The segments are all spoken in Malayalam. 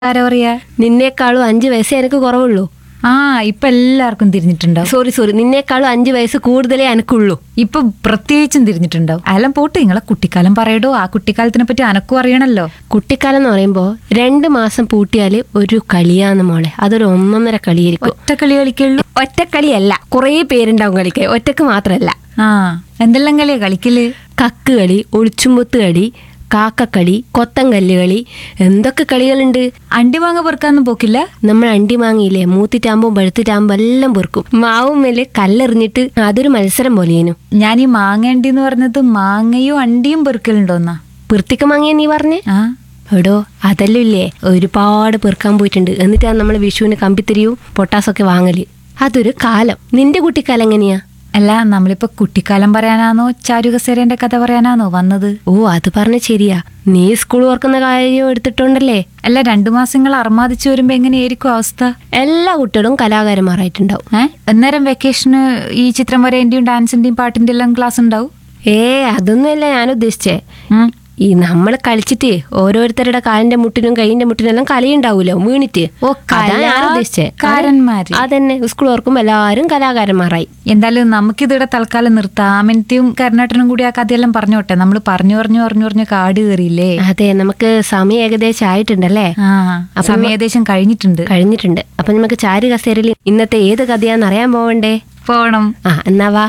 ആരാ പറയാ നിന്നേക്കാളും അഞ്ച് വയസ്സേ എനിക്ക് കുറവുള്ളൂ ആ ഇപ്പൊ എല്ലാവർക്കും തിരിഞ്ഞിട്ടുണ്ടാവും സോറി സോറി നിന്നേക്കാളും അഞ്ച് വയസ്സ് കൂടുതലേ എനിക്കുള്ളൂ ഇപ്പൊ പ്രത്യേകിച്ചും തിരിഞ്ഞിട്ടുണ്ടാവും അതെല്ലാം പോട്ടെ നിങ്ങളെ കുട്ടിക്കാലം പറയടോ ആ കുട്ടിക്കാലത്തിനെ പറ്റി അനക്കും അറിയണല്ലോ കുട്ടിക്കാലം എന്ന് പറയുമ്പോൾ രണ്ട് മാസം പൂട്ടിയാൽ ഒരു കളിയാന്ന് മോളെ അതൊരു ഒന്നൊന്നര കളിയായിരിക്കും ഒറ്റ കളി കളിക്കുള്ളൂ ഒറ്റക്കളിയല്ല കുറേ പേരുണ്ടാവും കളിക്കാൻ ഒറ്റക്ക് മാത്രമല്ല ആ എന്തെല്ലാം കളിയാ കളിക്കല് കക്ക് കളി ഒളിച്ചുമ്പൊത്ത് കളി കാക്കക്കളി കൊത്തങ്കല്ല് കളി എന്തൊക്കെ കളികളുണ്ട് അണ്ടിമാങ്ങ പെറുക്കാന്നും പോക്കില്ല നമ്മൾ അണ്ടി മാങ്ങിയില്ലേ മൂത്തിട്ടാകുമ്പോൾ പഴുത്തിട്ടാകുമ്പോൾ എല്ലാം പെറുക്കും മാവും മേലെ കല്ലെറിഞ്ഞിട്ട് അതൊരു മത്സരം പോലെയേനു ഞാൻ ഈ മാങ്ങേണ്ടി എന്ന് പറഞ്ഞത് മാങ്ങയും അണ്ടിയും പെറുക്കലുണ്ടോന്നാ പെറുത്തിക്ക മാങ്ങിയ നീ പറഞ്ഞേ ആ എടോ അതെല്ലാം ഇല്ലേ ഒരുപാട് പെറുക്കാൻ പോയിട്ടുണ്ട് എന്നിട്ടാണ് നമ്മൾ വിഷുവിന് കമ്പിത്തിരിയും പൊട്ടാസൊക്കെ വാങ്ങല് അതൊരു കാലം നിന്റെ കുട്ടിക്കാലം എങ്ങനെയാ അല്ല നമ്മളിപ്പോ കുട്ടിക്കാലം പറയാനാണോ ചാരുകസേരന്റെ കഥ പറയാനാണോ വന്നത് ഓ അത് പറഞ്ഞ ശരിയാ നീ സ്കൂൾ ഓർക്കുന്ന കാര്യം എടുത്തിട്ടുണ്ടല്ലേ അല്ല രണ്ടു മാസങ്ങൾ അർമാദിച്ചു വരുമ്പോ എങ്ങനെയായിരിക്കും അവസ്ഥ എല്ലാ കുട്ടികളും കലാകാരന്മാരായിട്ടുണ്ടാവും ഏ അന്നേരം വെക്കേഷന് ഈ ചിത്രം വരേന്റെയും ഡാൻസിന്റെയും പാട്ടിന്റെ എല്ലാം ക്ലാസ് ഉണ്ടാവും ഏ അതൊന്നുമല്ല ഞാൻ ഉദ്ദേശിച്ചേ ഉം. ഈ നമ്മൾ കളിച്ചിട്ട് ഓരോരുത്തരുടെ കാലിന്റെ മുട്ടിനും കൈയിന്റെ മുട്ടിനും എല്ലാം കളിയുണ്ടാവൂലോ വീണിട്ട് ഓ, അതാ ഞാൻ ഉദ്ദേശിച്ചേ കലാകാരന്മാര്. അതന്നെ സ്കൂൾ ഓർക്കുമ്പോ എല്ലാരും കലാകാരന്മാരായി എന്തായാലും നമുക്കിതിവിടെ തൽക്കാലം നിർത്താം അമിനത്തെയും കരുണാട്ടനും കൂടി ആ കഥയെല്ലാം പറഞ്ഞോട്ടെ നമ്മൾ പറഞ്ഞു പറഞ്ഞു പറഞ്ഞു പറഞ്ഞു കാട് കയറിയില്ലേ അതെ നമുക്ക് സമയം ഏകദേശം ആയിട്ടുണ്ടല്ലേ ആ സമയം ഏകദേശം കഴിഞ്ഞിട്ടുണ്ട് കഴിഞ്ഞിട്ടുണ്ട് അപ്പൊ നമുക്ക് ചാരു കസേരയിൽ ഇന്നത്തെ ഏത് കഥയാന്ന് അറിയാൻ പോവണ്ടേ പോണം ആ എന്നാ വാ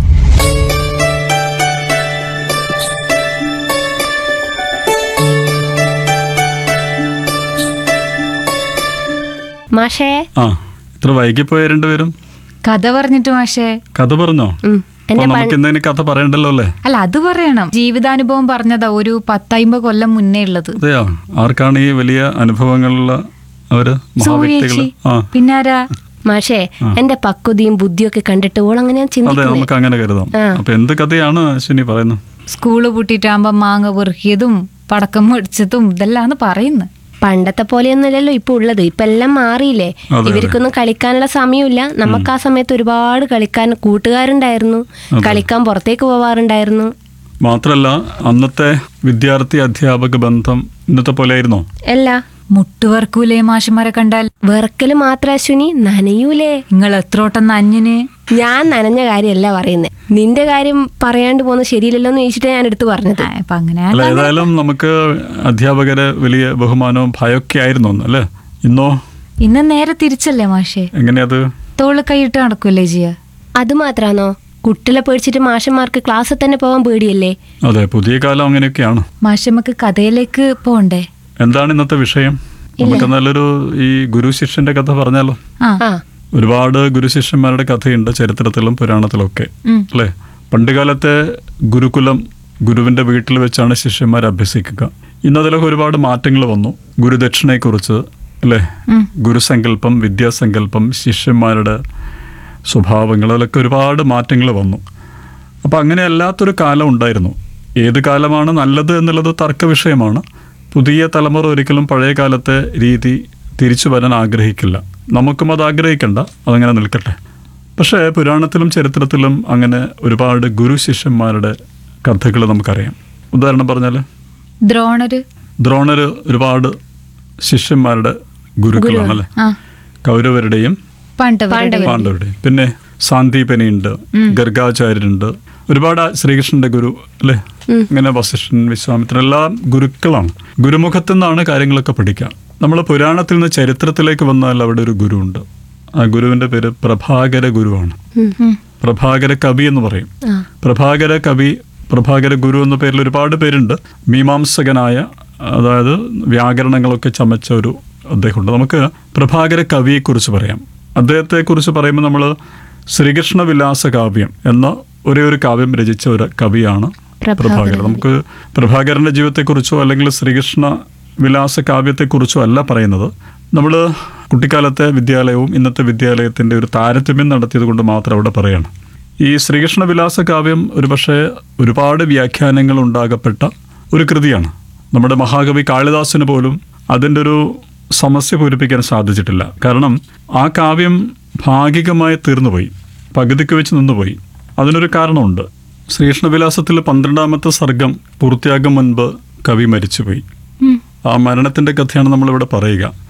മാഷേ ആ ഇത്ര വൈകിപ്പോയ രണ്ടുപേരും കഥ പറഞ്ഞിട്ട് മാഷേ കഥ പറഞ്ഞോ ഉം. അപ്പൊ നമുക്ക് എന്തെങ്കിലും കഥ പറയണ്ടല്ലോ അല്ലേ അല്ല അത് പറയണം ജീവിതാനുഭവം പറഞ്ഞതാ ഒരു പത്തൈമ്പത് കൊല്ലം മുന്നേ ഉള്ളത് അതെയോ ആർക്കാണ് ഈ വലിയ അനുഭവങ്ങളുള്ള അവര് മഹാവ്യക്തികള് സൂര്യേച്ചി ആ പിന്നാരാ മാഷേ എന്റെ പക്വതയും ബുദ്ധിയൊക്കെ കണ്ടിട്ട് ഓളങ്ങനെ അതെ ചിന്തിക്കുന്നത് നമുക്ക് അങ്ങനെ കരുതാം അപ്പൊ എന്ത് കഥയാണ് അശ്വിനി പറയുന്നത് സ്കൂള് പൂട്ടിയിട്ടാകുമ്പോ മാങ്ങ പെറുക്കിയതും പടക്കം മേടിച്ചതും ഇതെല്ലാന്ന് പറയുന്നു പണ്ടത്തെ പോലെയൊന്നുമല്ലല്ലോ ഇപ്പൊ ഉള്ളത് ഇപ്പൊ എല്ലാം മാറിയില്ലേ അതെ. ഇവർക്കൊന്നും കളിക്കാനുള്ള സമയമില്ല നമുക്ക് ആ സമയത്ത് ഒരുപാട് കളിക്കാൻ കൂട്ടുകാരുണ്ടായിരുന്നു കളിക്കാൻ പുറത്തേക്ക് പോവാറുണ്ടായിരുന്നു മാത്രല്ല അന്നത്തെ വിദ്യാർത്ഥി അധ്യാപക ബന്ധം ഇന്നത്തെ പോലെ ആയിരുന്നോ അല്ല മുട്ടുവർക്കൂലേ മാഷന്മാരെ കണ്ടാൽ വെറുക്കല് മാത്ര അശ്വിനി നനയൂലേ നിങ്ങൾ എത്രോട്ടം നഞ്ഞിന് ഞാൻ നനഞ്ഞ കാര്യമല്ല പറയുന്നത് നിന്റെ കാര്യം പറയാണ്ട് പോകുന്നത് ശരിയില്ലല്ലോ എന്ന് ചോദിച്ചിട്ട് ഞാൻ എടുത്തു പറഞ്ഞത് ആ, ഇപ്പൊ അങ്ങനെ അല്ല ഏതായാലും നമുക്ക് അധ്യാപകരെ വലിയ ബഹുമാനവും ഭയമൊക്കെ ആയിരുന്നു അന്ന് അല്ലേ ഇന്നോ ഇന്ന് നേരെ തിരിച്ചല്ലേ മാഷേ എങ്ങനെയത് തോള് കൈയിട്ട് നടക്കൂലേ ചെയ്യ അത് മാത്രാണോ കുട്ടികളെ പേടിച്ചിട്ട് മാഷന്മാർക്ക് ക്ലാസ്സിൽ തന്നെ പോകാൻ പേടിയല്ലേ അതെ പുതിയ കാലം അങ്ങനെയൊക്കെയാണ് മാഷമ്മക്ക് കഥയിലേക്ക് പോണ്ടേ എന്താണ് ഇന്നത്തെ വിഷയം നമുക്ക് നല്ലൊരു ഈ ഗുരു ശിഷ്യന്റെ കഥ പറഞ്ഞാലോ ആ ആ ഒരുപാട് ഗുരുശിഷ്യന്മാരുടെ കഥയുണ്ട് ചരിത്രത്തിലും പുരാണത്തിലും ഒക്കെ ഉം. അല്ലേ പണ്ടുകാലത്തെ ഗുരുകുലം ഗുരുവിന്റെ വീട്ടിൽ വെച്ചാണ് ശിഷ്യന്മാർ അഭ്യസിക്കുക ഇന്ന് അതിലൊക്കെ ഒരുപാട് മാറ്റങ്ങൾ വന്നു ഗുരുദക്ഷിണയെക്കുറിച്ച് അല്ലേ ഉം. ഗുരുസങ്കല്പം വിദ്യാസങ്കല്പം ശിഷ്യന്മാരുടെ സ്വഭാവങ്ങൾ അതിലൊക്കെ ഒരുപാട് മാറ്റങ്ങൾ വന്നു അപ്പം അങ്ങനെ അല്ലാത്തൊരു കാലം ഉണ്ടായിരുന്നു ഏത് കാലമാണ് നല്ലത് എന്നുള്ളത് തർക്ക വിഷയമാണ് പുതിയ തലമുറ ഒരിക്കലും പഴയ കാലത്തെ രീതി തിരിച്ചു വരാൻ ആഗ്രഹിക്കില്ല നമുക്കും അത് ആഗ്രഹിക്കണ്ട അതങ്ങനെ നിൽക്കട്ടെ പക്ഷേ പുരാണത്തിലും ചരിത്രത്തിലും അങ്ങനെ ഒരുപാട് ഗുരു ശിഷ്യന്മാരുടെ കഥകൾ നമുക്കറിയാം ഉദാഹരണം പറഞ്ഞാൽ ദ്രോണര് ദ്രോണര് ഒരുപാട് ശിഷ്യന്മാരുടെ ഗുരുക്കളാണ് അല്ലേ ആ കൗരവരുടെയും പാണ്ഡവരുടെ പാണ്ഡവരുടെയും പിന്നെ സാന്ദീപനിയുണ്ട് ഗർഗാചാര്യരുണ്ട് ഒരുപാട് ആ ശ്രീകൃഷ്ണന്റെ ഗുരു അല്ലേ അങ്ങനെ വസിഷ്ഠൻ വിശ്വാമിത്രൻ എല്ലാം ഗുരുക്കളാണ് ഗുരുമുഖത്തു നിന്നാണ് കാര്യങ്ങളൊക്കെ പഠിക്കുക നമ്മൾ പുരാണത്തിൽ നിന്ന് ചരിത്രത്തിലേക്ക് വന്നാൽ അവിടെ ഒരു ഗുരുവുണ്ട് ആ ഗുരുവിന്റെ പേര് പ്രഭാകര ഗുരുവാണ് ഉം. പ്രഭാകര കവി എന്ന് പറയും ആ പ്രഭാകര കവി പ്രഭാകര ഗുരു എന്ന പേരിൽ ഒരുപാട് പേരുണ്ട് മീമാംസകനായ അതായത് വ്യാകരണങ്ങളൊക്കെ ചമച്ച ഒരു അദ്ദേഹമുണ്ട് നമുക്ക് പ്രഭാകര കവിയെക്കുറിച്ച് പറയാം അദ്ദേഹത്തെക്കുറിച്ച് പറയുമ്പോൾ നമ്മൾ ശ്രീകൃഷ്ണ വിലാസ കാവ്യം എന്ന ഒരേ ഒരു കാവ്യം രചിച്ച ഒരു കവിയാണ് പ്രഭാകരൻ നമുക്ക് പ്രഭാകരന്റെ ജീവിതത്തെക്കുറിച്ചോ അല്ലെങ്കിൽ ശ്രീകൃഷ്ണ വിലാസ കാവ്യത്തെക്കുറിച്ചോ അല്ല പറയുന്നത് നമ്മൾ കുട്ടിക്കാലത്തെ വിദ്യാലയവും ഇന്നത്തെ വിദ്യാലയത്തിന്റെ ഒരു താരതമ്യം നടത്തിയത് കൊണ്ട് മാത്രം അവിടെ പറയാണ് ഈ ശ്രീകൃഷ്ണ വിലാസ കാവ്യം ഒരുപക്ഷെ ഒരുപാട് വ്യാഖ്യാനങ്ങൾ ഉണ്ടാകപ്പെട്ട ഒരു കൃതിയാണ് നമ്മുടെ മഹാകവി കാളിദാസന് പോലും അതിൻ്റെ ഒരു സമസ്യ പൂരിപ്പിക്കാൻ സാധിച്ചിട്ടില്ല കാരണം ആ കാവ്യം ഭാഗികമായി തീർന്നുപോയി പകുതിക്ക് വെച്ച് നിന്നുപോയി അതിനൊരു കാരണമുണ്ട് ശ്രീകൃഷ്ണവിലാസത്തിൽ പന്ത്രണ്ടാമത്തെ സർഗം പൂർത്തിയാകും മുൻപ് കവി മരിച്ചുപോയി ഉം. ആ മരണത്തിന്റെ കഥയാണ് നമ്മളിവിടെ പറയുക